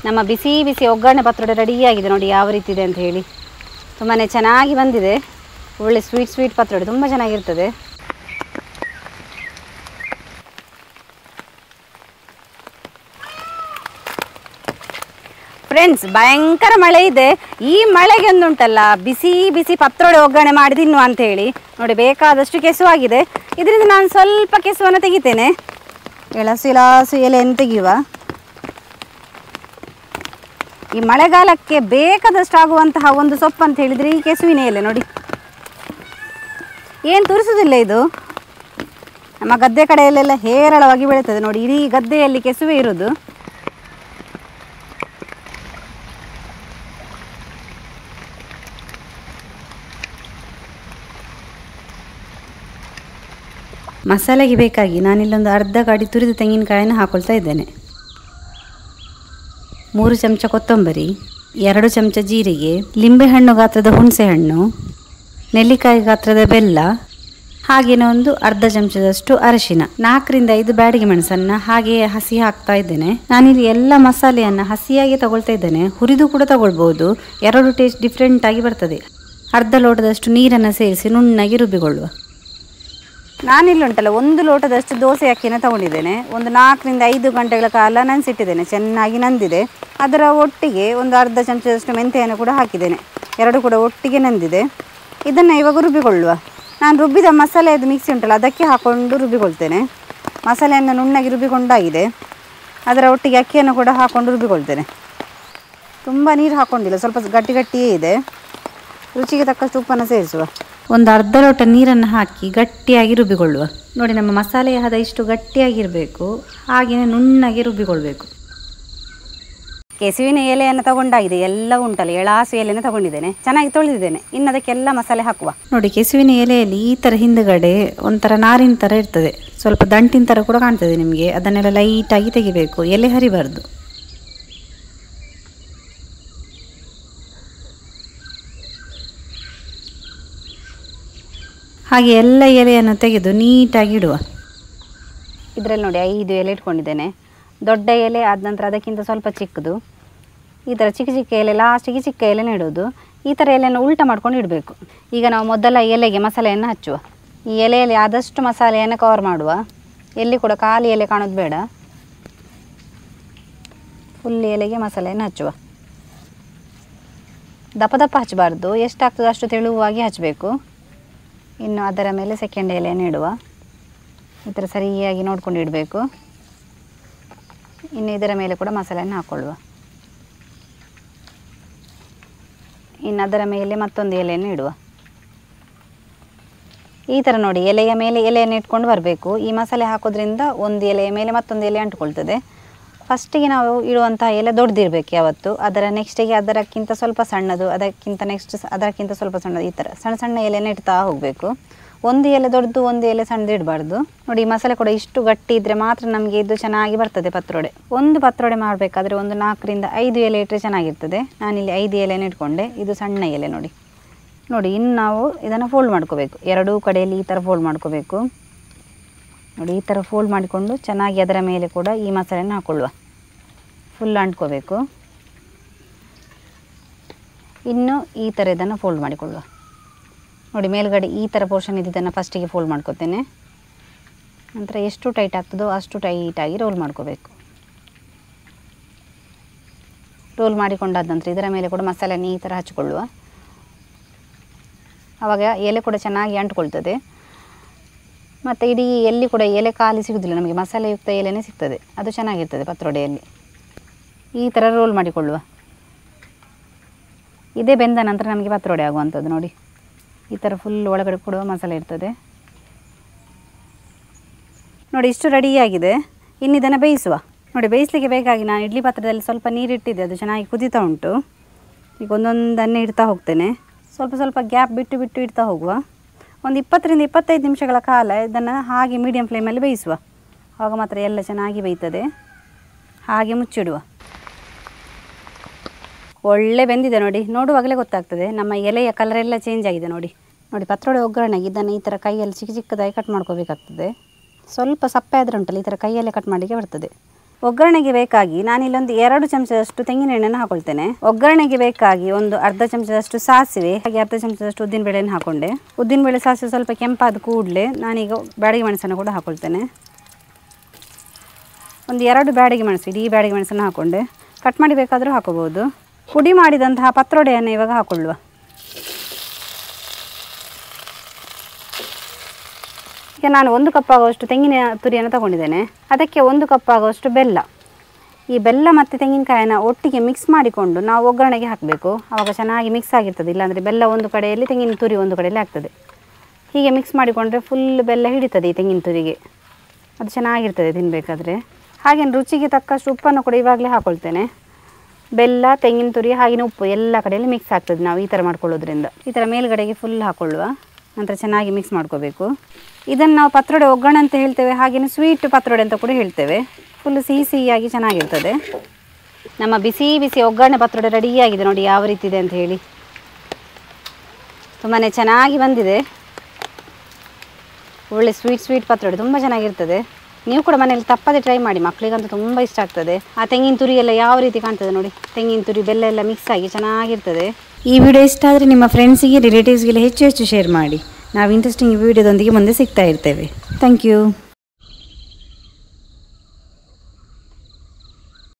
ನಮ್ಮ ಬಿಸಿ ಬಿಸಿ ಒಗ್ಗರಣೆ ಪತ್ರೊಡೆ ರೆಡಿಯಾಗಿದೆ ನೋಡಿ ಯಾವ ರೀತಿ ಇದೆ ಅಂತ ಹೇಳಿ ತುಂಬಾ ಚೆನ್ನಾಗಿ ಬಂದಿದೆ ಒಳ್ಳೆ ಸ್ವೀಟ್ ಸ್ವೀಟ್ ಪತ್ರೊಡೆ ತುಂಬ ಚೆನ್ನಾಗಿರ್ತದೆ ಫ್ರೆಂಡ್ಸ್ ಭಯಂಕರ ಮಳೆ ಇದೆ ಈ ಮಳೆಗೆ ಒಂದುಂಟಲ್ಲ ಬಿಸಿ ಬಿಸಿ ಪತ್ರೊಡೆ ಒಗ್ಗರಣೆ ಮಾಡಿ ತಿನ್ನುವ ಅಂತ ಹೇಳಿ ನೋಡಿ ಬೇಕಾದಷ್ಟು ಕೆಸುವಾಗಿದೆ ಇದರಿಂದ ನಾನು ಸ್ವಲ್ಪ ಕೆಸುವನ್ನು ತೆಗಿತೇನೆ ಎಳಸು ಇಲಾಸು ಎಲೆಯನ್ನು ತೆಗೆಯುವ ಈ ಮಳೆಗಾಲಕ್ಕೆ ಬೇಕಾದಷ್ಟು ಆಗುವಂತಹ ಒಂದು ಸೊಪ್ಪು ಅಂತ ಹೇಳಿದರೆ ಈ ಕೆಸುವಿನ ಎಲೆ ನೋಡಿ ಏನು ತುರಿಸೋದಿಲ್ಲ ಇದು ನಮ್ಮ ಗದ್ದೆ ಕಡೆಯಲ್ಲೆಲ್ಲ ಹೇರಳವಾಗಿ ಬೆಳೀತದೆ ನೋಡಿ ಇಡೀ ಗದ್ದೆಯಲ್ಲಿ ಕೆಸುವೆ ಇರೋದು ಮಸಾಲೆಗೆ ಬೇಕಾಗಿ ನಾನಿಲ್ಲೊಂದು ಅರ್ಧ ಗಾಡಿ ತುರಿದ ತೆಂಗಿನಕಾಯನ್ನು ಹಾಕೊಳ್ತಾ ಇದ್ದೇನೆ ಮೂರು ಚಮಚ ಕೊತ್ತಂಬರಿ ಎರಡು ಚಮಚ ಜೀರಿಗೆ ಲಿಂಬೆಹಣ್ಣು ಗಾತ್ರದ ಹುಣಸೆಹಣ್ಣು ನೆಲ್ಲಿಕಾಯಿ ಗಾತ್ರದ ಬೆಲ್ಲ ಹಾಗೇನೆ ಒಂದು ಅರ್ಧ ಚಮಚದಷ್ಟು ಅರಿಶಿನ ನಾಲ್ಕರಿಂದ ಐದು ಬ್ಯಾಡಿಗೆ ಮೆಣಸನ್ನ ಹಾಗೆಯೇ ಹಸಿ ಹಾಕ್ತಾ ಇದ್ದೇನೆ ನಾನಿಲ್ಲಿ ಎಲ್ಲ ಮಸಾಲೆಯನ್ನು ಹಸಿಯಾಗಿ ತಗೊಳ್ತಾ ಇದ್ದೇನೆ ಹುರಿದು ಕೂಡ ತಗೊಳ್ಬೋದು ಎರಡು ಟೇಸ್ಟ್ ಡಿಫ್ರೆಂಟ್ ಆಗಿ ಬರ್ತದೆ ಅರ್ಧ ಲೋಟದಷ್ಟು ನೀರನ್ನು ಸೇರಿಸಿ ನುಣ್ಣಗೆ ರುಬ್ಬಿಕೊಳ್ಳುವ ನಾನಿಲ್ಲಿ ಉಂಟಲ್ಲ ಒಂದು ಲೋಟದಷ್ಟು ದೋಸೆ ಅಕ್ಕಿನ ತಗೊಂಡಿದ್ದೇನೆ ಒಂದು ನಾಲ್ಕರಿಂದ ಐದು ಗಂಟೆಗಳ ಕಾಲ ನೆನೆಸಿಟ್ಟಿದ್ದೇನೆ ಚೆನ್ನಾಗಿ ನಂದಿದೆ ಅದರ ಒಟ್ಟಿಗೆ ಒಂದು ಅರ್ಧ ಚಮಚದಷ್ಟು ಮೆಂತೆಯನ್ನು ಕೂಡ ಹಾಕಿದ್ದೇನೆ ಎರಡು ಕೂಡ ಒಟ್ಟಿಗೆ ನೆಂದಿದೆ ಇದನ್ನು ಇವಾಗ ರುಬ್ಬಿಕೊಳ್ಳುವ ನಾನು ರುಬ್ಬಿದ ಮಸಾಲೆ ಅದು ಮಿಕ್ಸಿ ಉಂಟಲ್ಲ ಅದಕ್ಕೆ ಹಾಕ್ಕೊಂಡು ರುಬ್ಬಿಕೊಳ್ತೇನೆ ಮಸಾಲೆಯನ್ನು ನುಣ್ಣಗೆ ರುಬ್ಬಿಕೊಂಡಾಗಿದೆ ಅದರ ಒಟ್ಟಿಗೆ ಅಕ್ಕಿಯನ್ನು ಕೂಡ ಹಾಕ್ಕೊಂಡು ರುಬ್ಬಿಕೊಳ್ತೇನೆ ತುಂಬ ನೀರು ಹಾಕ್ಕೊಂಡಿಲ್ಲ ಸ್ವಲ್ಪ ಗಟ್ಟಿ ಗಟ್ಟಿಯೇ ಇದೆ ರುಚಿಗೆ ತಕ್ಕಷ್ಟು ಉಪ್ಪನ್ನು ಸೇರಿಸುವ ಒಂದು ಅರ್ಧ ಲೋಟ ನೀರನ್ನು ಹಾಕಿ ಗಟ್ಟಿಯಾಗಿ ರುಬ್ಬಿಕೊಳ್ಳುವ ನೋಡಿ ನಮ್ಮ ಮಸಾಲೆಯ ಹದ ಇಷ್ಟು ಗಟ್ಟಿಯಾಗಿರಬೇಕು ಹಾಗೆಯೇ ನುಣ್ಣಗೆ ರುಬ್ಬಿಕೊಳ್ಬೇಕು ಕೆಸುವಿನ ಎಲೆಯನ್ನು ತಗೊಂಡಾಗಿದೆ ಎಲ್ಲ ಉಂಟಲ್ಲ ಎಳಾಸು ಎಲೆಯನ್ನು ತಗೊಂಡಿದ್ದೇನೆ ಚೆನ್ನಾಗಿ ತೊಳೆದಿದ್ದೇನೆ ಇನ್ನು ಅದಕ್ಕೆಲ್ಲ ಮಸಾಲೆ ಹಾಕುವ ನೋಡಿ ಕೆಸುವಿನ ಎಲೆಯಲ್ಲಿ ಈ ಥರ ಹಿಂದುಗಡೆ ಒಂಥರ ನಾರಿನ ಥರ ಇರ್ತದೆ ಸ್ವಲ್ಪ ದಂಟಿನ ಥರ ಕೂಡ ಕಾಣ್ತದೆ ನಿಮಗೆ ಅದನ್ನೆಲ್ಲ ಲೈಟಾಗಿ ತೆಗಿಬೇಕು ಎಲೆ ಹರಿಬಾರ್ದು ಹಾಗೆ ಎಲ್ಲ ಎಲೆಯನ್ನು ತೆಗೆದು ನೀಟಾಗಿ ಇಡುವ ಇದರಲ್ಲಿ ನೋಡಿ ಐದು ಎಲೆ ಇಟ್ಕೊಂಡಿದ್ದೇನೆ ದೊಡ್ಡ ಎಲೆ ಆದ ನಂತರ ಅದಕ್ಕಿಂತ ಸ್ವಲ್ಪ ಚಿಕ್ಕದು ಈ ಥರ ಚಿಕ್ಕ ಚಿಕ್ಕ ಎಲೆ ಲಾಸ್ಟಿಗೆ ಚಿಕ್ಕ ಎಲೆ ನೆಡೋದು ಈ ಥರ ಎಲೆಯನ್ನು ಉಲ್ಟ ಮಾಡ್ಕೊಂಡು ಇಡಬೇಕು ಈಗ ನಾವು ಮೊದಲ ಎಲೆಗೆ ಮಸಾಲೆಯನ್ನು ಹಚ್ಚುವ ಈ ಎಲೆಯಲ್ಲಿ ಆದಷ್ಟು ಮಸಾಲೆಯನ್ನು ಕವರ್ ಮಾಡುವ ಎಲ್ಲಿ ಕೂಡ ಖಾಲಿ ಎಲೆ ಕಾಣೋದು ಬೇಡ ಫುಲ್ ಎಲೆಗೆ ಮಸಾಲೆಯನ್ನು ಹಚ್ಚುವ ದಪ್ಪ ದಪ್ಪ ಹಚ್ಚಬಾರ್ದು ಎಷ್ಟಾಗ್ತದೋ ಅಷ್ಟು ತೆಳುವಾಗಿ ಹಚ್ಚಬೇಕು ಇನ್ನು ಅದರ ಮೇಲೆ ಸೆಕೆಂಡ್ ಎಲೆಯನ್ನು ಇಡುವ ಈ ಥರ ಸರಿಯಾಗಿ ನೋಡ್ಕೊಂಡು ಇಡಬೇಕು ಇನ್ನು ಇದರ ಮೇಲೆ ಕೂಡ ಮಸಾಲೆಯನ್ನು ಹಾಕ್ಕೊಳ್ಳುವ ಇನ್ನು ಅದರ ಮೇಲೆ ಮತ್ತೊಂದು ಎಲೆಯನ್ನು ಇಡುವ ಈ ಥರ ನೋಡಿ ಎಲೆಯ ಮೇಲೆ ಎಲೆಯನ್ನು ಇಟ್ಕೊಂಡು ಬರಬೇಕು ಈ ಮಸಾಲೆ ಹಾಕೋದ್ರಿಂದ ಒಂದು ಎಲೆಯ ಮೇಲೆ ಮತ್ತೊಂದು ಎಲೆ ಅಂಟ್ಕೊಳ್ತದೆ ಫಸ್ಟಿಗೆ ನಾವು ಇಡುವಂತಹ ಎಲೆ ದೊಡ್ಡದಿರಬೇಕು ಯಾವತ್ತು ಅದರ ನೆಕ್ಸ್ಟಿಗೆ ಅದಕ್ಕಿಂತ ಸ್ವಲ್ಪ ಸಣ್ಣದು ಅದಕ್ಕಿಂತ ನೆಕ್ಸ್ಟ್ ಅದಕ್ಕಿಂತ ಸ್ವಲ್ಪ ಸಣ್ಣದು ಈ ಥರ ಸಣ್ಣ ಸಣ್ಣ ಎಲೆನ ಇಡ್ತಾ ಹೋಗಬೇಕು ಒಂದು ಎಲೆ ದೊಡ್ಡದು ಒಂದು ಎಲೆ ಸಣ್ಣದು ಇಡಬಾರ್ದು ನೋಡಿ ಈ ಮಸಾಲೆ ಕೂಡ ಇಷ್ಟು ಗಟ್ಟಿ ಇದ್ದರೆ ಮಾತ್ರ ನಮಗೆ ಇದು ಚೆನ್ನಾಗಿ ಬರ್ತದೆ ಪತ್ರೊಡೆ ಒಂದು ಪತ್ರೊಡೆ ಮಾಡಬೇಕಾದ್ರೆ ಒಂದು ನಾಲ್ಕರಿಂದ ಐದು ಎಲೆ ಇಟ್ಟರೆ ಚೆನ್ನಾಗಿರ್ತದೆ ನಾನಿಲ್ಲಿ ಐದು ಎಲೆನ ಇಟ್ಕೊಂಡೆ ಇದು ಸಣ್ಣ ಎಲೆ ನೋಡಿ ನೋಡಿ ಇನ್ನು ನಾವು ಇದನ್ನು ಫೋಲ್ಡ್ ಮಾಡ್ಕೋಬೇಕು ಎರಡೂ ಕಡೆಯಲ್ಲಿ ಈ ಥರ ಫೋಲ್ಡ್ ಮಾಡ್ಕೋಬೇಕು ನೋಡಿ ಈ ಥರ ಫೋಲ್ಡ್ ಮಾಡಿಕೊಂಡು ಚೆನ್ನಾಗಿ ಅದರ ಮೇಲೆ ಕೂಡ ಈ ಮಸಾಲೆಯನ್ನು ಹಾಕ್ಕೊಳ್ಳುವ ಫುಲ್ ಅಂಟ್ಕೋಬೇಕು ಇನ್ನು ಈ ಥರ ಇದನ್ನು ಫೋಲ್ಡ್ ಮಾಡಿಕೊಳ್ಳುವ ನೋಡಿ ಮೇಲ್ಗಡೆ ಈ ಥರ ಪೋರ್ಷನ್ ಇದ್ದಿದ್ದನ್ನು ಫಸ್ಟಿಗೆ ಫೋಲ್ಡ್ ಮಾಡ್ಕೋತೇನೆ ನಂತರ ಎಷ್ಟು ಟೈಟ್ ಆಗ್ತದೋ ಅಷ್ಟು ಟೈಟಾಗಿ ರೋಲ್ ಮಾಡ್ಕೋಬೇಕು ರೋಲ್ ಮಾಡಿಕೊಂಡಾದ ನಂತರ ಇದರ ಮೇಲೆ ಕೂಡ ಮಸಾಲೆಯನ್ನು ಈ ಥರ ಹಚ್ಕೊಳ್ಳುವ ಆವಾಗ ಎಲೆ ಕೂಡ ಚೆನ್ನಾಗಿ ಅಂಟ್ಕೊಳ್ತದೆ ಮತ್ತು ಇಡೀ ಎಲ್ಲಿ ಕೂಡ ಎಲೆ ಖಾಲಿ ಸಿಗೋದಿಲ್ಲ ನಮಗೆ ಮಸಾಲೆಯುಕ್ತ ಎಲೆನೇ ಸಿಗ್ತದೆ ಅದು ಚೆನ್ನಾಗಿರ್ತದೆ ಪತ್ರೊಡೆಯಲ್ಲಿ ಈ ಥರ ರೋಲ್ ಮಾಡಿಕೊಳ್ಳುವ ಇದೇ ಬೆಂದ ನಂತರ ನಮಗೆ ಪತ್ರೊಡೆ ಆಗುವಂಥದ್ದು ನೋಡಿ ಈ ಥರ ಫುಲ್ ಒಳಗಡೆ ಕೂಡ ಮಸಾಲೆ ಇರ್ತದೆ ನೋಡಿ ಇಷ್ಟು ರೆಡಿಯಾಗಿದೆ ಇನ್ನು ಇದನ್ನು ಬೇಯಿಸುವ ನೋಡಿ ಬೇಯಿಸಲಿಕ್ಕೆ ಬೇಕಾಗಿ ನಾನು ಇಡ್ಲಿ ಪಾತ್ರದಲ್ಲಿ ಸ್ವಲ್ಪ ನೀರಿಟ್ಟಿದ್ದೆ ಅದು ಚೆನ್ನಾಗಿ ಕುದೀತಾ ಉಂಟು ಈಗ ಒಂದೊಂದನ್ನೇ ಇಡ್ತಾ ಹೋಗ್ತೇನೆ ಸ್ವಲ್ಪ ಸ್ವಲ್ಪ ಗ್ಯಾಪ್ ಬಿಟ್ಟು ಬಿಟ್ಟು ಇಡ್ತಾ ಹೋಗುವ ಒಂದು ಇಪ್ಪತ್ತರಿಂದ ಇಪ್ಪತ್ತೈದು ನಿಮಿಷಗಳ ಕಾಲ ಇದನ್ನು ಹಾಗೆ ಮೀಡಿಯಮ್ ಫ್ಲೇಮಲ್ಲಿ ಬೇಯಿಸುವ ಆವಾಗ ಮಾತ್ರ ಎಲ್ಲ ಚೆನ್ನಾಗಿ ಬೇಯ್ತದೆ ಹಾಗೆ ಮುಚ್ಚಿಡುವ ಒಳ್ಳೆ ಬೆಂದಿದೆ ನೋಡಿ ನೋಡುವಾಗಲೇ ಗೊತ್ತಾಗ್ತದೆ ನಮ್ಮ ಎಲೆಯ ಕಲರ್ ಎಲ್ಲ ಚೇಂಜ್ ಆಗಿದೆ ನೋಡಿ ನೋಡಿ ಪತ್ರೊಡೆ ಒಗ್ಗರಣೆಗೆ ಇದನ್ನು ಈ ಥರ ಕೈಯಲ್ಲಿ ಚಿಕ್ಕ ಚಿಕ್ಕದಾಗಿ ಕಟ್ ಮಾಡ್ಕೋಬೇಕಾಗ್ತದೆ ಸ್ವಲ್ಪ ಸಪ್ಪೆ ಆದರೆ ಉಂಟಲ್ಲ ಈ ಥರ ಕೈಯಲ್ಲೇ ಕಟ್ ಮಾಡಲಿಕ್ಕೆ ಬರ್ತದೆ ಒಗ್ಗರಣೆಗೆ ಬೇಕಾಗಿ ನಾನಿಲ್ಲೊಂದು ಎರಡು ಚಮಚದಷ್ಟು ತೆಂಗಿನ ಎಣ್ಣೆನ ಹಾಕೊಳ್ತೇನೆ ಒಗ್ಗರಣೆಗೆ ಬೇಕಾಗಿ ಒಂದು ಅರ್ಧ ಚಮಚದಷ್ಟು ಸಾಸಿವೆ ಹಾಗೆ ಅರ್ಧ ಚಮಚದಷ್ಟು ಉದ್ದಿನ ಬೇಳೆನ ಹಾಕೊಂಡೆ ಉದ್ದಿನ ಬೇಳೆ ಸಾಸಿವೆ ಸ್ವಲ್ಪ ಕೆಂಪಾದ ಕೂಡಲೇ ನಾನೀಗ ಬ್ಯಾಡಿಗೆ ಮೆಣಸನ್ನು ಕೂಡ ಹಾಕೊಳ್ತೇನೆ ಒಂದು ಎರಡು ಬ್ಯಾಡಿಗೆ ಮೆಣಸು ಇಡೀ ಬ್ಯಾಡಿಗೆ ಮೆಣಸನ್ನು ಹಾಕೊಂಡೆ ಕಟ್ ಮಾಡಿ ಬೇಕಾದರೂ ಹಾಕೋಬಹುದು ಪುಡಿ ಮಾಡಿದಂತಹ ಪತ್ರೊಡೆಯನ್ನು ಇವಾಗ ಹಾಕೊಳ್ಳುವ ಈಗ ನಾನು ಒಂದು ಕಪ್ ಆಗುವಷ್ಟು ತೆಂಗಿನ ತುರಿಯನ್ನು ತಗೊಂಡಿದ್ದೇನೆ ಅದಕ್ಕೆ ಒಂದು ಕಪ್ ಆಗುವಷ್ಟು ಬೆಲ್ಲ ಈ ಬೆಲ್ಲ ಮತ್ತು ತೆಂಗಿನಕಾಯಿನ ಒಟ್ಟಿಗೆ ಮಿಕ್ಸ್ ಮಾಡಿಕೊಂಡು ನಾವು ಒಗ್ಗರಣೆಗೆ ಹಾಕಬೇಕು ಆವಾಗ ಚೆನ್ನಾಗಿ ಮಿಕ್ಸ್ ಆಗಿರ್ತದೆ ಇಲ್ಲಾಂದರೆ ಬೆಲ್ಲ ಒಂದು ಕಡೆಯಲ್ಲಿ ತೆಂಗಿನ ತುರಿ ಒಂದು ಕಡೆಯಲ್ಲಿ ಆಗ್ತದೆ ಹೀಗೆ ಮಿಕ್ಸ್ ಮಾಡಿಕೊಂಡ್ರೆ ಫುಲ್ ಬೆಲ್ಲ ಹಿಡಿತದೆ ಈ ತೆಂಗಿನ ತುರಿಗೆ ಅದು ಚೆನ್ನಾಗಿರ್ತದೆ ತಿನ್ನಬೇಕಾದ್ರೆ ಹಾಗೆ ರುಚಿಗೆ ತಕ್ಕಷ್ಟು ಉಪ್ಪನ್ನು ಕೂಡ ಇವಾಗಲೇ ಹಾಕೊಳ್ತೇನೆ ಬೆಲ್ಲ ತೆಂಗಿನ ತುರಿ ಹಾಗೆಯೇ ಉಪ್ಪು ಎಲ್ಲ ಕಡೆಯಲ್ಲಿ ಮಿಕ್ಸ್ ಆಗ್ತದೆ ನಾವು ಈ ಥರ ಮಾಡ್ಕೊಳ್ಳೋದ್ರಿಂದ ಈ ಥರ ಮೇಲ್ಗಡೆಗೆ ಫುಲ್ ಹಾಕೊಳ್ಳುವ ನಂತರ ಚೆನ್ನಾಗಿ ಮಿಕ್ಸ್ ಮಾಡ್ಕೋಬೇಕು ಇದನ್ನು ನಾವು ಪತ್ರೊಡೆ ಒಗ್ಗರಣೆ ಅಂತ ಹೇಳ್ತೇವೆ ಹಾಗೆಯೇ ಸ್ವೀಟ್ ಪತ್ರೊಡೆ ಅಂತ ಕೂಡ ಹೇಳ್ತೇವೆ ಫುಲ್ ಸಿಹಿ ಸಿಹಿಯಾಗಿ ಚೆನ್ನಾಗಿರ್ತದೆ ನಮ್ಮ ಬಿಸಿ ಬಿಸಿ ಒಗ್ಗರಣೆ ಪತ್ರೊಡೆ ರೆಡಿಯಾಗಿದೆ ನೋಡಿ ಯಾವ ರೀತಿ ಇದೆ ಅಂತ ಹೇಳಿ ತುಂಬಾ ಚೆನ್ನಾಗಿ ಬಂದಿದೆ ಒಳ್ಳೆ ಸ್ವೀಟ್ ಸ್ವೀಟ್ ಪತ್ರೊಡೆ ತುಂಬ ಚೆನ್ನಾಗಿರ್ತದೆ ನೀವು ಕೂಡ ಮನೇಲಿ ತಪ್ಪದೆ ಟ್ರೈ ಮಾಡಿ ಮಕ್ಕಳಿಗಂತೂ ತುಂಬ ಇಷ್ಟ ಆಗ್ತದೆ ಆ ತೆಂಗಿನ ತುರಿ ಎಲ್ಲ ಯಾವ ರೀತಿ ಕಾಣ್ತದೆ ನೋಡಿ ತೆಂಗಿನ ತುರಿ ಬೆಲ್ಲ ಎಲ್ಲ ಮಿಕ್ಸ್ ಆಗಿ ಚೆನ್ನಾಗಿರ್ತದೆ ಈ ವಿಡಿಯೋ ಇಷ್ಟ ಆದರೆ ನಿಮ್ಮ ಫ್ರೆಂಡ್ಸಿಗೆ ರಿಲೇಟಿವ್ಸ್ಗೆಲ್ಲ ಹೆಚ್ಚು ಹೆಚ್ಚು ಶೇರ್ ಮಾಡಿ ನಾವು ಇಂಟ್ರೆಸ್ಟಿಂಗ್ ವಿಡಿಯೋದೊಂದಿಗೆ ಮುಂದೆ ಸಿಗ್ತಾ ಇರ್ತೇವೆ ಥ್ಯಾಂಕ್ ಯು